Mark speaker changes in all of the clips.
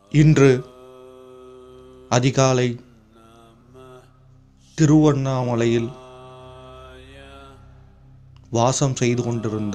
Speaker 1: இன்று அதிகாலை திருவண்ணாமலையில் வாசம் செய்து கொண்டிருந்த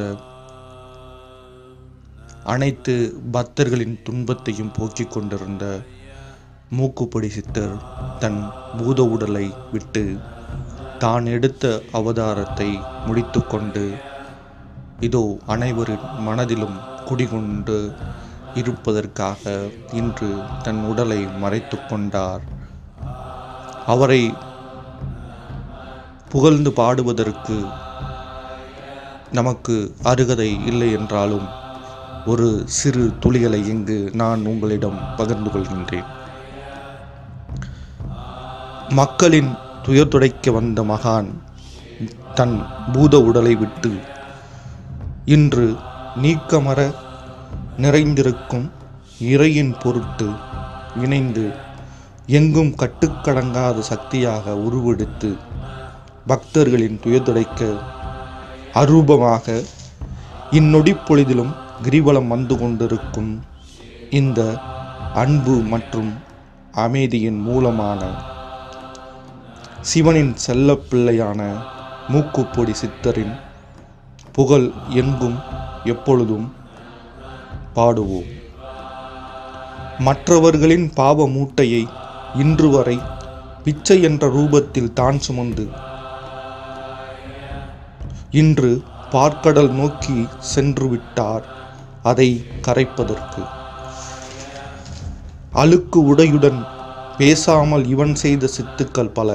Speaker 1: அனைத்து பக்தர்களின் துன்பத்தையும் போக்கிக் கொண்டிருந்த மூக்குப்பொடி சித்தர் தன் பூத உடலை விட்டு தான் எடுத்த அவதாரத்தை முடித்துக்கொண்டு இதோ அனைவரின் மனதிலும் குடிகொண்டு இருப்பதற்காக இன்று தன் உடலை மறைத்து கொண்டார் அவரை புகழ்ந்து பாடுவதற்கு நமக்கு அருகதை இல்லை என்றாலும் ஒரு சிறு துளிகளை இங்கு நான் உங்களிடம் பகிர்ந்து கொள்கின்றேன் மக்களின் துயர் துடைக்க வந்த மகான் தன் பூத உடலை விட்டு இன்று நீக்கமர நிறைந்திருக்கும் இறையின் பொருட்டு இணைந்து எங்கும் கட்டுக்கடங்காத சக்தியாக உருவெடுத்து பக்தர்களின் துயர்துடைக்க அரூபமாக இந்நொடி பொழுதிலும் கிரிவலம் வந்து கொண்டிருக்கும் இந்த அன்பு மற்றும் அமைதியின் மூலமான சிவனின் செல்லப்பிள்ளையான மூக்குப்பொடி சித்தரின் புகழ் எங்கும் எப்பொழுதும் பாடுவோம் மற்றவர்களின் பாவ மூட்டையை இன்று வரை பிச்சை என்ற ரூபத்தில் தான் சுமந்து இன்று பார்க்கடல் நோக்கி சென்று விட்டார் அதை கரைப்பதற்கு அழுக்கு உடையுடன் பேசாமல் இவன் செய்த சித்துக்கள் பல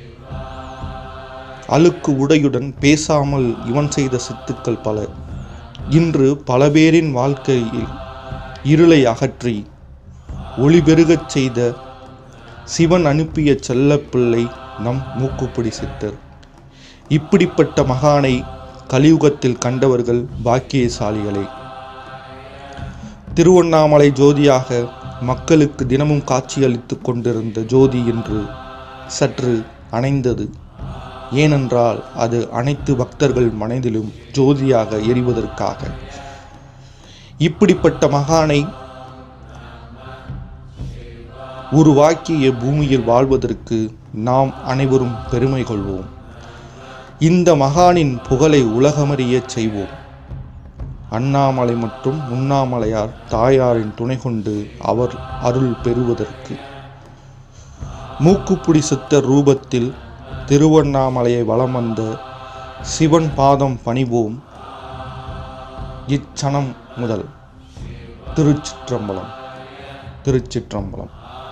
Speaker 1: அழுக்கு உடையுடன் பேசாமல் இவன் செய்த சித்துக்கள் பல இன்று பல பேரின் வாழ்க்கையில் இருளை அகற்றி ஒளி பெருகச் செய்த சிவன் அனுப்பிய செல்லப்பிள்ளை நம் மூக்குப்பிடி சித்தர் இப்படிப்பட்ட மகானை கலியுகத்தில் கண்டவர்கள் பாக்கியசாலிகளே திருவண்ணாமலை ஜோதியாக மக்களுக்கு தினமும் காட்சியளித்துக் கொண்டிருந்த ஜோதி என்று சற்று அணைந்தது ஏனென்றால் அது அனைத்து பக்தர்கள் மனதிலும் ஜோதியாக எரிவதற்காக இப்படிப்பட்ட மகானை உருவாக்கிய பூமியில் வாழ்வதற்கு நாம் அனைவரும் பெருமை கொள்வோம் இந்த மகானின் புகழை உலகமறியச் செய்வோம் அண்ணாமலை மற்றும் உண்ணாமலையார் தாயாரின் துணை கொண்டு அவர் அருள் பெறுவதற்கு மூக்குப்புடி சித்தர் ரூபத்தில் திருவண்ணாமலையை வலம் வந்த சிவன் பாதம் பணிவோம் இச்சனம் முதல் திருச்சிற்றம்பலம் திருச்சிற்றம்பலம்